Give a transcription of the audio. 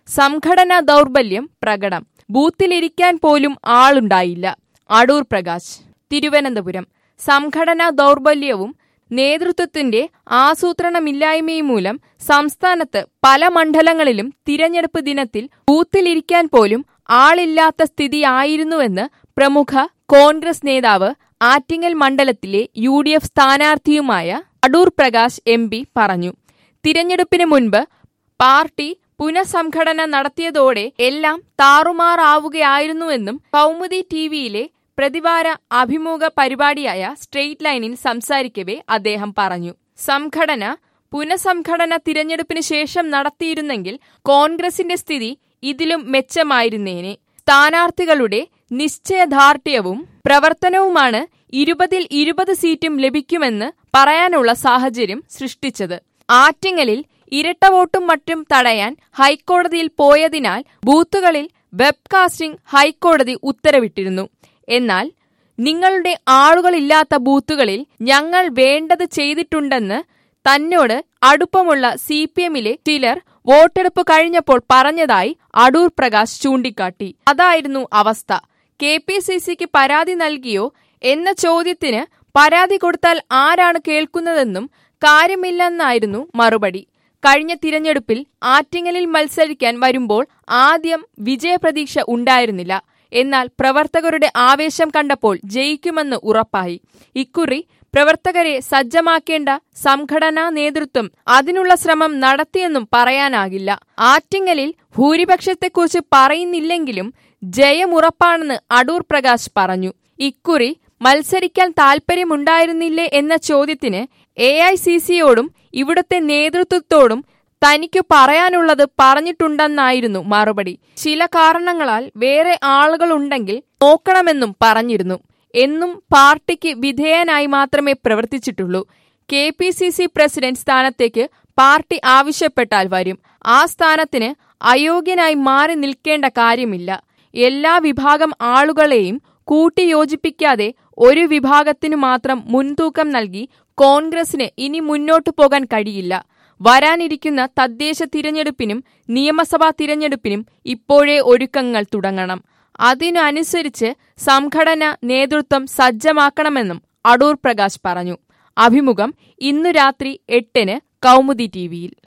സംഘടനാ ദൗർബല്യം പ്രകടം ബൂത്തിലിരിക്കാൻ പോലും ആളുണ്ടായില്ല അടൂർ പ്രകാശ് തിരുവനന്തപുരം സംഘടനാ ദൗർബല്യവും നേതൃത്വത്തിന്റെ ആസൂത്രണമില്ലായ്മയും മൂലം സംസ്ഥാനത്ത് പല മണ്ഡലങ്ങളിലും തിരഞ്ഞെടുപ്പ് ദിനത്തിൽ ബൂത്തിലിരിക്കാൻ പോലും ആളില്ലാത്ത സ്ഥിതിയായിരുന്നുവെന്ന് പ്രമുഖ കോൺഗ്രസ് നേതാവ് ആറ്റിങ്ങൽ മണ്ഡലത്തിലെ യു ഡി എഫ് സ്ഥാനാർത്ഥിയുമായ അടൂർ പ്രകാശ് എം പി പറഞ്ഞു തിരഞ്ഞെടുപ്പിന് മുൻപ് പാർട്ടി പുനഃസംഘടന നടത്തിയതോടെ എല്ലാം താറുമാറാവുകയായിരുന്നുവെന്നും കൗമുദി ടിവിയിലെ പ്രതിവാര അഭിമുഖ പരിപാടിയായ സ്ട്രെയിറ്റ് ലൈനിൽ സംസാരിക്കവെ അദ്ദേഹം പറഞ്ഞു സംഘടന പുനഃസംഘടന തിരഞ്ഞെടുപ്പിന് ശേഷം നടത്തിയിരുന്നെങ്കിൽ കോൺഗ്രസിന്റെ സ്ഥിതി ഇതിലും മെച്ചമായിരുന്നേനെ സ്ഥാനാർത്ഥികളുടെ നിശ്ചയദാർഢ്യവും പ്രവർത്തനവുമാണ് ഇരുപതിൽ ഇരുപത് സീറ്റും ലഭിക്കുമെന്ന് പറയാനുള്ള സാഹചര്യം സൃഷ്ടിച്ചത് ആറ്റിങ്ങലിൽ ഇരട്ട വോട്ടും മറ്റും തടയാൻ ഹൈക്കോടതിയിൽ പോയതിനാൽ ബൂത്തുകളിൽ വെബ്കാസ്റ്റിംഗ് ഹൈക്കോടതി ഉത്തരവിട്ടിരുന്നു എന്നാൽ നിങ്ങളുടെ ആളുകളില്ലാത്ത ബൂത്തുകളിൽ ഞങ്ങൾ വേണ്ടത് ചെയ്തിട്ടുണ്ടെന്ന് തന്നോട് അടുപ്പമുള്ള സി പി എമ്മിലെ ചിലർ വോട്ടെടുപ്പ് കഴിഞ്ഞപ്പോൾ പറഞ്ഞതായി അടൂർ പ്രകാശ് ചൂണ്ടിക്കാട്ടി അതായിരുന്നു അവസ്ഥ കെ പി സി സിക്ക് പരാതി നൽകിയോ എന്ന ചോദ്യത്തിന് പരാതി കൊടുത്താൽ ആരാണ് കേൾക്കുന്നതെന്നും കാര്യമില്ലെന്നായിരുന്നു മറുപടി കഴിഞ്ഞ തിരഞ്ഞെടുപ്പിൽ ആറ്റിങ്ങലിൽ മത്സരിക്കാൻ വരുമ്പോൾ ആദ്യം വിജയപ്രതീക്ഷ ഉണ്ടായിരുന്നില്ല എന്നാൽ പ്രവർത്തകരുടെ ആവേശം കണ്ടപ്പോൾ ജയിക്കുമെന്ന് ഉറപ്പായി ഇക്കുറി പ്രവർത്തകരെ സജ്ജമാക്കേണ്ട സംഘടനാ നേതൃത്വം അതിനുള്ള ശ്രമം നടത്തിയെന്നും പറയാനാകില്ല ആറ്റിങ്ങലിൽ ഭൂരിപക്ഷത്തെക്കുറിച്ച് പറയുന്നില്ലെങ്കിലും ജയമുറപ്പാണെന്ന് അടൂർ പ്രകാശ് പറഞ്ഞു ഇക്കുറി മത്സരിക്കാൻ താൽപ്പര്യമുണ്ടായിരുന്നില്ലേ എന്ന ചോദ്യത്തിന് എ ഐ സി സിയോടും ഇവിടുത്തെ നേതൃത്വത്തോടും തനിക്കു പറയാനുള്ളത് പറഞ്ഞിട്ടുണ്ടെന്നായിരുന്നു മറുപടി ചില കാരണങ്ങളാൽ വേറെ ആളുകളുണ്ടെങ്കിൽ നോക്കണമെന്നും പറഞ്ഞിരുന്നു എന്നും പാർട്ടിക്ക് വിധേയനായി മാത്രമേ പ്രവർത്തിച്ചിട്ടുള്ളൂ K P C C president സ്ഥാനത്തേക്ക് പാർട്ടി ആവശ്യപ്പെട്ടാൽ വരും ആ സ്ഥാനത്തിന് അയോഗ്യനായി മാറി നിൽക്കേണ്ട കാര്യമില്ല എല്ലാ വിഭാഗം ആളുകളെയും കൂട്ടിയോജിപ്പിക്കാതെ ഒരു വിഭാഗത്തിനു മാത്രം മുൻതൂക്കം നൽകി കോൺഗ്രസിന് ഇനി മുന്നോട്ടു പോകാൻ കഴിയില്ല വരാനിരിക്കുന്ന തദ്ദേശ തിരഞ്ഞെടുപ്പിനും നിയമസഭാ തിരഞ്ഞെടുപ്പിനും ഇപ്പോഴേ ഒരുക്കങ്ങൾ തുടങ്ങണം അതിനനുസരിച്ച് സംഘടന നേതൃത്വം സജ്ജമാക്കണമെന്നും അടൂർ പ്രകാശ് പറഞ്ഞു അഭിമുഖം ഇന്നു രാത്രി എട്ടിന് കൗമുദി ടിവിയിൽ